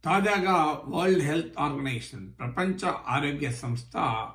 తాజాగా world Health organisation ప్రపంచ ఆరోగ్య సంస్థ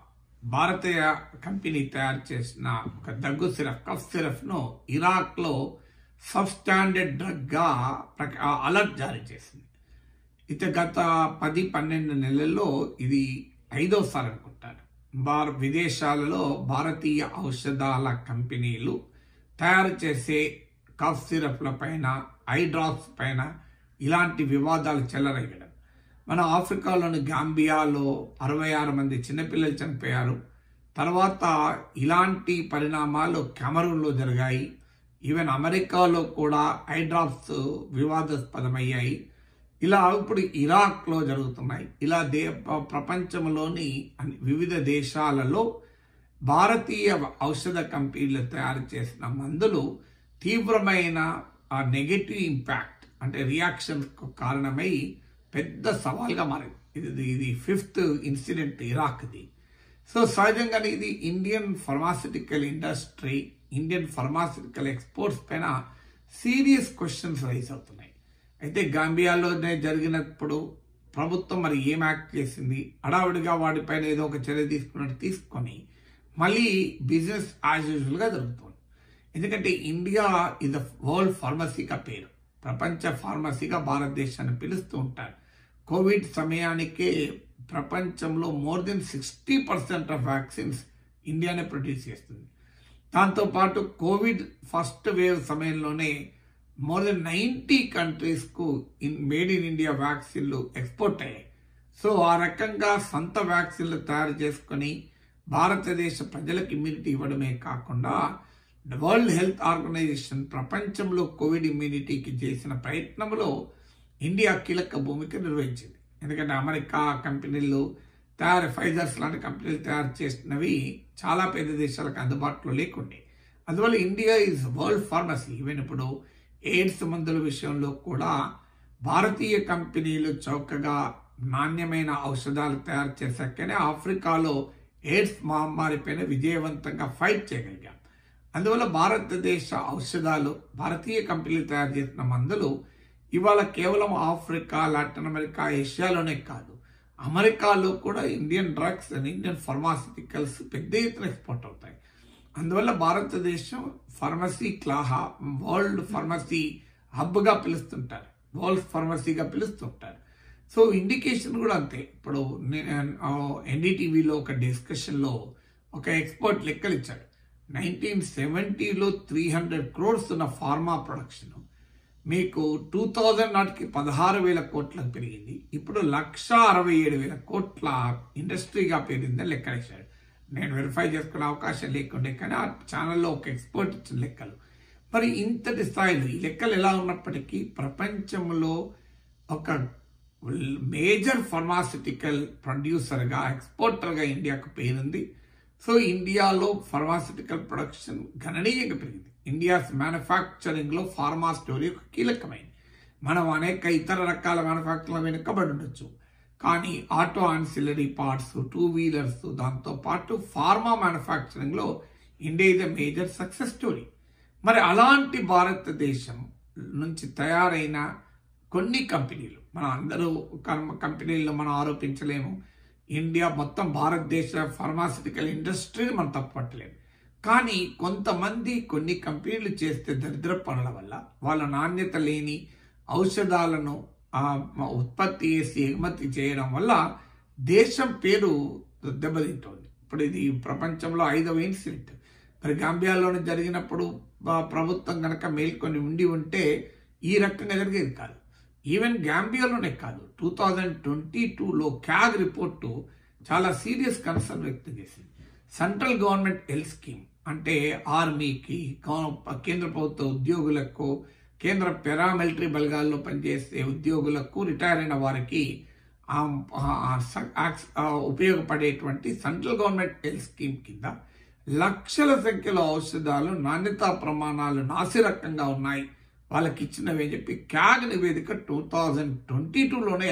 భారతీయ కంపెనీ తయారు చేసిన ఒక దగ్గు సిరప్ కఫ్ సిరప్ ను ఇరాక్ లో సబ్ స్టాండర్డ్ డ్రగ్ గా ప్రక- అలర్ట్ జారీ చేసింది ఇది గత పది పన్నెండు నెలల్లో ఇది ఐదోసారి అనుకుంటారు భార విదేశాలలో భారతీయ ఔషధాల కంపెనీలు తయారు చేసే కఫ్ సిరప్ల పైన ఐ డ్రాప్స్ పైన ఇలాంటి వివాదాలు చెలరేగడం మన ఆఫ్రికాలోని గాంబియాలో అరవై ఆరు మంది చిన్నపిల్లలు చనిపోయారు తర్వాత ఇలాంటి పరిణామాలు కెమరూన్లో జరిగాయి ఈవెన్ అమెరికాలో కూడా ఐ డ్రాప్స్ వివాదాస్పదమయ్యాయి ఇలా ఇప్పుడు ఇరాక్లో జరుగుతున్నాయి ఇలా దే ప్ర- ప్రపంచంలోని అన్ని- వివిధ దేశాలలో భారతీయ ఔషధ కంపెనీలు తయారు చేసిన మందులు తీవ్రమైన ఆ నెగటివ్ ఇంపాక్ట్ అంటే రియాక్షన్ కారణమై పెద్ద సవాల్గా మారింది ఇది ఇది ఫిఫ్త్ ఇన్సిడెంట్ ఇరాక్ది సో సహజంగానే ఇది Indian pharmaceutical industry Indian pharmaceutical exports పైన సీరియస్ క్వశ్చన్స్ రైజ్ అవుతున్నాయి అయితే గాంబియాలోనే జరిగినప్పుడు ప్రభుత్వం మరి ఏం యాక్ట్ చేసింది అడావిడిగా వాటిపైన ఏదో ఒక చర్య తీసుకున్నట్టు తీసుకొని మళ్ళీ బిజినెస్ యాజ్ యూజువల్గా జరుగుతుంది ఎందుకంటే ఇండియా ఇస్ ద వరల్డ్ ఫార్మసీగా పేరు ప్రపంచ ఫార్మసీగా భారతదేశాన్ని పిలుస్తూ ఉంటారు కోవిడ్ సమయానికే ప్రపంచంలో more than sixty percent of vaccines ఇండియానే ప్రొడ్యూస్ చేస్తుంది దాంతోపాటు కోవిడ్ ఫస్ట్ వేవ్ సమయంలోనే మోర్ దెన్ నైంటీ కంట్రీస్కు ఇన్ మేడ్ ఇన్ ఇండియా వ్యాక్సిన్లు ఎక్స్పోర్ట్ అయ్యాయి సో ఆ రకంగా సొంత వ్యాక్సిన్లు తయారు చేసుకొని భారతదేశ ప్రజలకు ఇమ్యూనిటీ ఇవ్వడమే కాకుండా వరల్డ్ హెల్త్ ఆర్గనైజేషన్ ప్రపంచంలో కోవిడ్ ఇమ్యూనిటీకి చేసిన ప్రయత్నంలో ఇండియా కీలక భూమిక నిర్వహించింది ఎందుకంటే అమెరికా కంపెనీలు తయారు ఫైజర్స్ లాంటి కంపెనీలు తయారు చేసినవి చాలా పెద్ద దేశాలకు అందుబాటులో లేకుండే అందువల్ల India is world pharmacy even ఇప్పుడు ఎయిడ్స్ మందుల విషయంలో కూడా భారతీయ కంపెనీలు చౌకగా నాణ్యమైన ఔషధాలు తయారు చేశాకనే ఆఫ్రికాలో ఎయిడ్స్ మహమ్మారి పైన విజయవంతంగా ఫైట్ చేయగలిగాం అందువల్ల భారతదేశ ఔషధాలు భారతీయ కంపెనీలు తయారు చేసిన మందులు ఇవాళ కేవలం ఆఫ్రికా లాటిన్ అమెరికా ఏషియాలోనే కాదు అమెరికాలో కూడా Indian drugs and Indian pharmaceuticals పెద్ద ఎత్తున ఎక్స్పోర్ట్ అవుతాయి అందువల్ల భారతదేశం ఫార్మసీ క్లాహా వరల్డ్ ఫార్మసీ హబ్గా పిలుస్తుంటారు వరల్డ్ ఫార్మసీగా పిలుస్తుంటారు సో ఇండికేషన్ కూడా అంతే ఇప్పుడు ఎన్డీటీవీలో ఒక డిస్కషన్లో ఒక ఎక్స్పర్ట్ లెక్కలు ఇచ్చాడు నైన్టీన్ సెవెంటీలో త్రీ హండ్రెడ్ క్రోర్స్ ఉన్న ఫార్మా ప్రొడక్షన్ మీకు టూ థౌజండ్ నాటికి పదహారు వేల కోట్లకు పెరిగింది ఇప్పుడు లక్ష అరవై ఏడు వేల కోట్ల ఇండస్ట్రీగా పెరిగిందని లెక్కలేశాడు నేను వెరిఫై చేసుకునే అవకాశం లేకుండే కానీ ఆ ఛానల్లో ఒక ఎక్స్పర్ట్ ఇచ్చిన లెక్కలు మరి ఇంతటి స్థాయిలో ఈ లెక్కలు ఎలా ఉన్నప్పటికీ ప్రపంచంలో ఒక మేజర్ ఫార్మాసిటికల్ ప్రొడ్యూసర్గా ఎక్స్పోర్టర్గా ఇండియాకు పేరుంది సో ఇండియాలో ఫార్మాసిటికల్ ప్రొడక్షన్ గణనీయంగా పెరిగింది ఇండియాస్ మ్యానుఫ్యాక్చరింగ్ లో ఫార్మా స్టోరీ ఒక కీలకమైంది మనం అనేక ఇతర రకాల మ్యానుఫ్యాక్చరింగ్ వెనుకబడి ఉండొచ్చు కానీ auto ancillary parts two wheelers దాంతో పాటు ఫార్మా మ్యానుఫ్యాక్చరింగ్ లో India is a major success story మరి అలాంటి భారతదేశం నుంచి తయారైన కొన్ని కంపెనీలు మన అందరూ కర్మ కంపెనీలను మనం ఆరోపించలేము ఇండియా మొత్తం భారతదేశ ఫార్మాసిటికల్ ఇండస్ట్రీని మనం తప్పట్టలేము కానీ కొంతమంది కొన్ని కంపెనీలు చేస్తే దరిద్ర పనుల వల్ల వాళ్ళ నాణ్యత లేని ఔషధాలను ఆ, ఉత్పత్తి చేసి ఎగుమతి చేయడం వల్ల దేశం పేరు దెబ్బతింటోంది ఇప్పుడు ఇది ప్రపంచంలో ఐదవ ఇన్సిడెంట్ మరి గాంబియాలోనే జరిగినప్పుడు ఆ, ప్రభుత్వం కనుక మేల్కొని ఉండి ఉంటే ఈ రకంగా జరిగేది కాదు ఈవెన్ గాంబియాలోనే కాదు టూ థౌజండ్ ట్వంటీ టూలో క్యాగ్ రిపోర్టు చాలా సీరియస్ కన్సర్న్ వ్యక్తం చేసింది సెంట్రల్ గవర్నమెంట్ హెల్త్ స్కీమ్ అంటే ఆర్మీకి గవ- కేంద్ర ప్రభుత్వ ఉద్యోగులకు కేంద్ర పారామిలిటరీ బలగాల్లో పనిచేసే ఉద్యోగులకు రిటైర్ అయిన వారికి ఆ, ఆ, స- యాక్స్- ఆ, ఉపయోగపడేటువంటి సెంట్రల్ గవర్నమెంట్ హెల్త్ స్కీమ్ కింద లక్షల సంఖ్యలో ఔషధాలు నాణ్యతా ప్రమాణాలు నాసిరకంగా ఉన్నాయి వాళ్ళకి ఇచ్చినవి అని చెప్పి క్యాగ్ నివేదిక టూ థౌజండ్ ట్వంటీ టూలోనే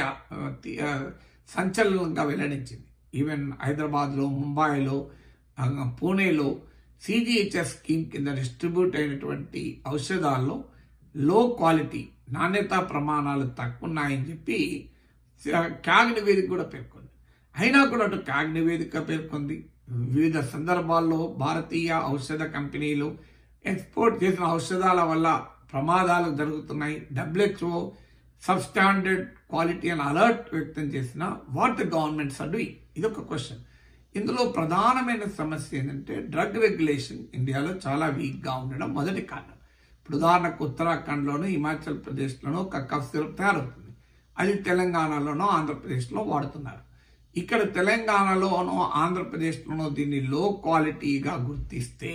సంచలనంగా వెల్లడించింది ఈవెన్ హైదరాబాద్లో ముంబైలో ఆ, పూణేలో సిజిహెచ్ఎస్ స్కీమ్ కింద డిస్ట్రిబ్యూట్ అయినటువంటి ఔషధాల్లో లో క్వాలిటీ నాణ్యతా ప్రమాణాలు తక్కువ ఉన్నాయని చెప్పి క్యాగ్ నివేదిక కూడా పేర్కొంది అయినా కూడా అటు క్యాగ్ నివేదిక పేర్కొంది వివిధ సందర్భాల్లో భారతీయ ఔషధ కంపెనీలు ఎక్స్పోర్ట్ చేసిన ఔషధాల వల్ల ప్రమాదాలు జరుగుతున్నాయి డబ్ల్యూహెచ్ఓ సబ్ స్టాండర్డ్ క్వాలిటీ అని అలర్ట్ వ్యక్తం చేసిన what the governments are doing ఇది ఒక క్వశ్చన్ ఇందులో ప్రధానమైన సమస్య ఏంటంటే డ్రగ్ రెగ్యులేషన్ ఇండియాలో చాలా వీక్గా ఉండడం మొదటి కారణం ఇప్పుడు ఉదాహరణకు ఉత్తరాఖండ్లోనూ హిమాచల్ ప్రదేశ్లోనూ ఒక కఫ్ సిరప్ తయారవుతుంది అది తెలంగాణలోనో ఆంధ్రప్రదేశ్లో వాడుతున్నారు ఇక్కడ తెలంగాణలోనో ఆంధ్రప్రదేశ్లోనో దీన్ని లో క్వాలిటీగా గుర్తిస్తే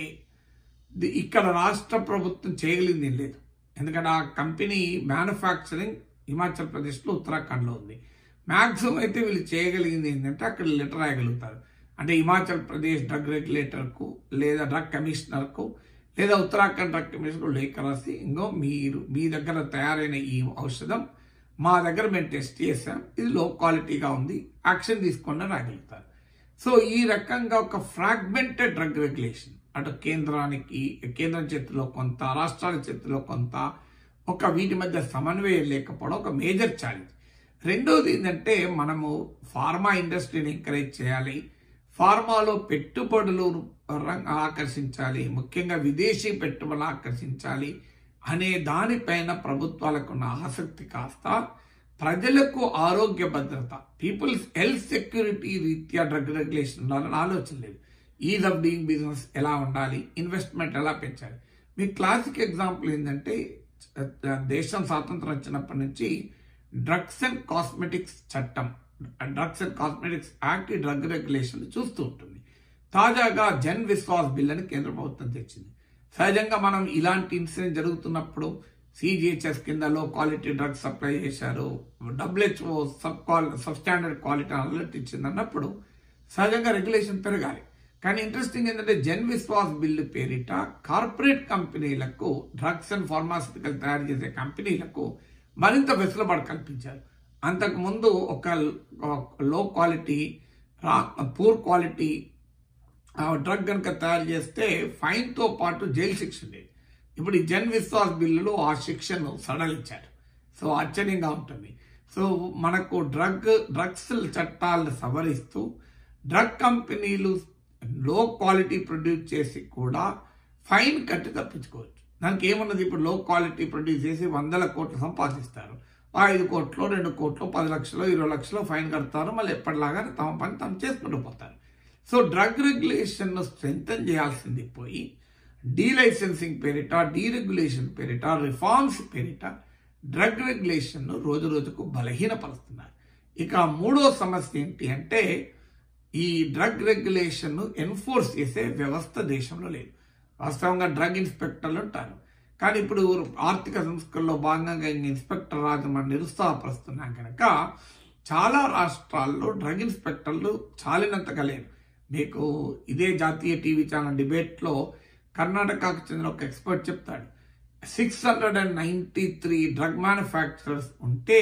ది- ఇక్కడ రాష్ట్ర ప్రభుత్వం చేయగలిగింది ఏం లేదు ఎందుకంటే ఆ కంపెనీ మ్యానుఫ్యాక్చరింగ్ హిమాచల్ ప్రదేశ్లో ఉత్తరాఖండ్లో ఉంది మ్యాక్సిమం అయితే వీళ్ళు చేయగలిగింది ఏంటంటే అక్కడ లెటర్ రాయగలుగుతారు అంటే హిమాచల్ ప్రదేశ్ డ్రగ్ రెగ్యులేటర్కు లేదా డ్రగ్ కమిషనర్కు లేదా ఉత్తరాఖండ్ డ్రగ్ కమిషనర్కు లేఖ రాసి ఇంకో మీరు మీ దగ్గర తయారైన ఈ ఔషధం మా దగ్గర మేము టెస్ట్ చేసాం ఇది లో క్వాలిటీగా ఉంది యాక్షన్ తీసుకోండి రాయగలుగుతారు సో ఈ రకంగా ఒక ఫ్రాగ్మెంటెడ్ డ్రగ్ రెగ్యులేషన్ అటు కేంద్రానికి కేంద్రం చేతిలో కొంత రాష్ట్రాల చేతిలో కొంత ఒక వీటి మధ్య సమన్వయం లేకపోవడం ఒక మేజర్ ఛాలెంజ్ రెండోది ఏంటంటే మనము ఫార్మా ఇండస్ట్రీని ఎంకరేజ్ చేయాలి ఫార్మాలో పెట్టుబడులు రం- ఆకర్షించాలి ముఖ్యంగా విదేశీ పెట్టుబడులు ఆకర్షించాలి అనే దానిపైన ప్రభుత్వాలకు ఉన్న ఆసక్తి కాస్త ప్రజలకు ఆరోగ్య భద్రత పీపుల్స్ హెల్త్ సెక్యూరిటీ రీత్యా డ్రగ్ రెగ్యులేషన్ ఉండాలని ఆలోచన లేదు ఈజ్ ఆఫ్ డూయింగ్ బిజినెస్ ఎలా ఉండాలి ఇన్వెస్ట్మెంట్ ఎలా పెంచాలి మీ క్లాసిక్ ఎగ్జాంపుల్ ఏంటంటే చ- దేశం స్వాతంత్రం వచ్చినప్పటి నుంచి డ్రగ్స్ అండ్ కాస్మెటిక్స్ చట్టం డ్రగ్స్ అండ్ కాస్మెటిక్స్ యాక్ట్ ఈ డ్రగ్ రెగ్యులేషన్ చూస్తూ ఉంటుంది తాజాగా జన్ విశ్వాస్ బిల్ అని కేంద్ర ప్రభుత్వం తెచ్చింది సహజంగా మనం ఇలాంటి ఇన్సిడెంట్ జరుగుతున్నప్పుడు సిజిహెచ్ఎస్ కింద లో క్వాలిటీ డ్రగ్స్ సప్లై చేశారు WHO sub qual sub standard quality alert ఇచ్చింది అన్నప్పుడు సహజంగా రెగ్యులేషన్ పెరగాలి కానీ ఇంట్రెస్టింగ్ ఏంటంటే జన్ విశ్వాస్ బిల్లు పేరిట కార్పొరేట్ కంపెనీలకు డ్రగ్స్ అండ్ ఫార్మాసిటికల్ తయారు చేసే కంపెనీలకు మరింత వెసులుబాటు కల్పించారు అంతకుముందు ఒక లో క్వాలిటీ పూర్ క్వాలిటీ డ్రగ్ కనుక తయారు చేస్తే ఫైన్ తో పాటు జైలు శిక్ష ఉండేది ఇప్పుడు ఈ జన్ విశ్వాస్ బిల్లులో ఆ శిక్షను సడలించారు సో ఆశ్చర్యంగా ఉంటుంది సో మనకు డ్రగ్ డ్రగ్స్ చట్టాలను సవరిస్తూ డ్రగ్ కంపెనీలు లో క్వాలిటీ ప్రొడ్యూస్ చేసి కూడా ఫైన్ కట్టి తప్పించుకోవచ్చు దానికి ఏమున్నది ఇప్పుడు లో క్వాలిటీ ప్రొడ్యూస్ చేసి వందల కోట్లు సంపాదిస్తారు ఆ ఐదు కోట్లు రెండు కోట్లు పది లక్షలు ఇరవై లక్షలు ఫైన్ కడతారు మళ్ళీ ఎప్పటిలాగా తమ పని తాము చేసుకుంటూ పోతారు సో డ్రగ్ రెగ్యులేషన్ స్ట్రెంగ్తన్ చేయాల్సింది పోయి డీలైసెన్సింగ్ పేరిట డీరెగ్యులేషన్ పేరిట రిఫార్మ్స్ పేరిట డ్రగ్ రెగ్యులేషన్ రోజు రోజుకు బలహీనపరుస్తున్నారు ఇక మూడో సమస్య ఏంటి అంటే ఈ డ్రగ్ రెగ్యులేషన్ ఎన్ఫోర్స్ చేసే వ్యవస్థ దేశంలో లేదు వాస్తవంగా డ్రగ్ ఇన్స్పెక్టర్లు ఉంటారు కానీ ఇప్పుడు ఆర్థిక సంస్కరణలో భాగంగా ఇంక ఇన్స్పెక్టర్ రాజు మనం నిరుత్సాహపరుస్తున్నాం కనుక చాలా రాష్ట్రాల్లో డ్రగ్ ఇన్స్పెక్టర్లు చాలినంతగా లేరు మీకు ఇదే జాతీయ టీవీ ఛానల్ డిబేట్లో కర్ణాటకకు చెందిన ఒక ఎక్స్పర్ట్ చెప్తాడు six hundred and ninety three drug manufacturers ఉంటే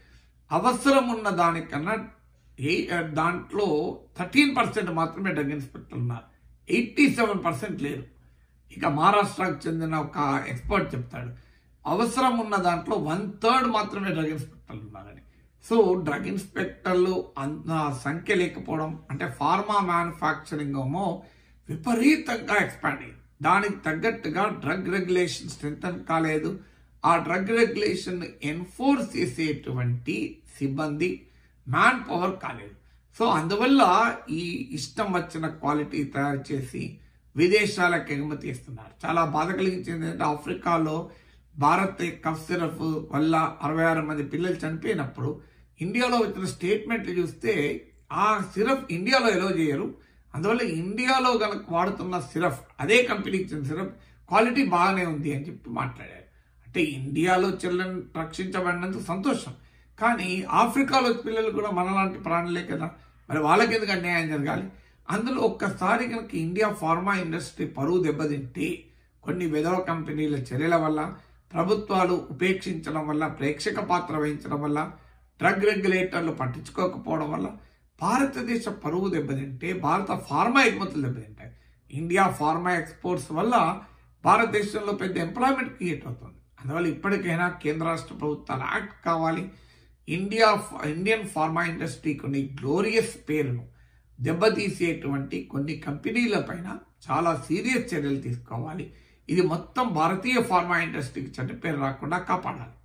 అవసరం ఉన్న దానికన్నా ఏ దాంట్లో థర్టీన్ పర్సెంట్ మాత్రమే డ్రగ్ ఇన్స్పెక్టర్ ఉన్నారు ఎయిటీ సెవెన్ పర్సెంట్ లేరు ఇక మహారాష్ట్రకు చెందిన ఒక ఎక్స్పర్ట్ చెప్తాడు అవసరం ఉన్న దాంట్లో వన్ థర్డ్ మాత్రమే డ్రగ్ ఇన్స్పెక్టర్లు ఉన్నారని సో డ్రగ్ ఇన్స్పెక్టర్లు అంత సంఖ్య లేకపోవడం అంటే ఫార్మా మ్యానుఫ్యాక్చరింగ్ ఏమో విపరీతంగా ఎక్స్పాండ్ అయింది దానికి తగ్గట్టుగా డ్రగ్ రెగ్యులేషన్ స్ట్రెంగ్ కాలేదు ఆ డ్రగ్ రెగ్యులేషన్ ఎన్ఫోర్స్ చేసేటువంటి సిబ్బంది మ్యాన్ పవర్ కాలేదు సో అందువల్ల ఈ ఇష్టం వచ్చిన క్వాలిటీ తయారు చేసి విదేశాలకు ఎగుమతి ఇస్తున్నారు చాలా బాధ కలిగించింది ఏంటంటే ఆఫ్రికాలో భారత్ కఫ్ సిరప్ వల్ల అరవై ఆరు మంది పిల్లలు చనిపోయినప్పుడు ఇండియాలో వచ్చిన స్టేట్మెంట్లు చూస్తే ఆ సిరప్ ఇండియాలో ఎలో చేయరు అందువల్ల ఇండియాలో కనుక వాడుతున్న సిరప్ అదే కంపెనీకి చెందిన సిరప్ క్వాలిటీ బాగానే ఉంది అని చెప్పి మాట్లాడారు అంటే ఇండియాలో చెల్లెని రక్షించబడినందుకు సంతోషం కానీ ఆఫ్రికాలో పిల్లలు కూడా మనలాంటి ప్రాణులే కదా మరి వాళ్ళకి ఎందుకు అన్యాయం జరగాలి అందులో ఒక్కసారి కనుక ఇండియా ఫార్మా ఇండస్ట్రీ పరువు దెబ్బతింటే కొన్ని విధవ కంపెనీల చర్యల వల్ల ప్రభుత్వాలు ఉపేక్షించడం వల్ల ప్రేక్షక పాత్ర వహించడం వల్ల డ్రగ్ రెగ్యులేటర్లు పట్టించుకోకపోవడం వల్ల భారతదేశ పరువు దెబ్బతింటే భారత ఫార్మా ఎగుమతులు దెబ్బతింటాయి ఇండియా ఫార్మా ఎక్స్పోర్ట్స్ వల్ల భారతదేశంలో పెద్ద ఎంప్లాయ్మెంట్ క్రియేట్ అవుతుంది అందువల్ల ఇప్పటికైనా కేంద్ర రాష్ట్ర ప్రభుత్వాలు యాక్ట్ కావాలి ఇండియా ఇండియన్ ఫార్మా ఇండస్ట్రీ కొన్ని గ్లోరియస్ పేరును దెబ్బతీసేటువంటి కొన్ని కంపెనీల పైన చాలా సీరియస్ చర్యలు తీసుకోవాలి ఇది మొత్తం భారతీయ ఫార్మా ఇండస్ట్రీకి చెడ్డ పేరు రాకుండా కాపాడాలి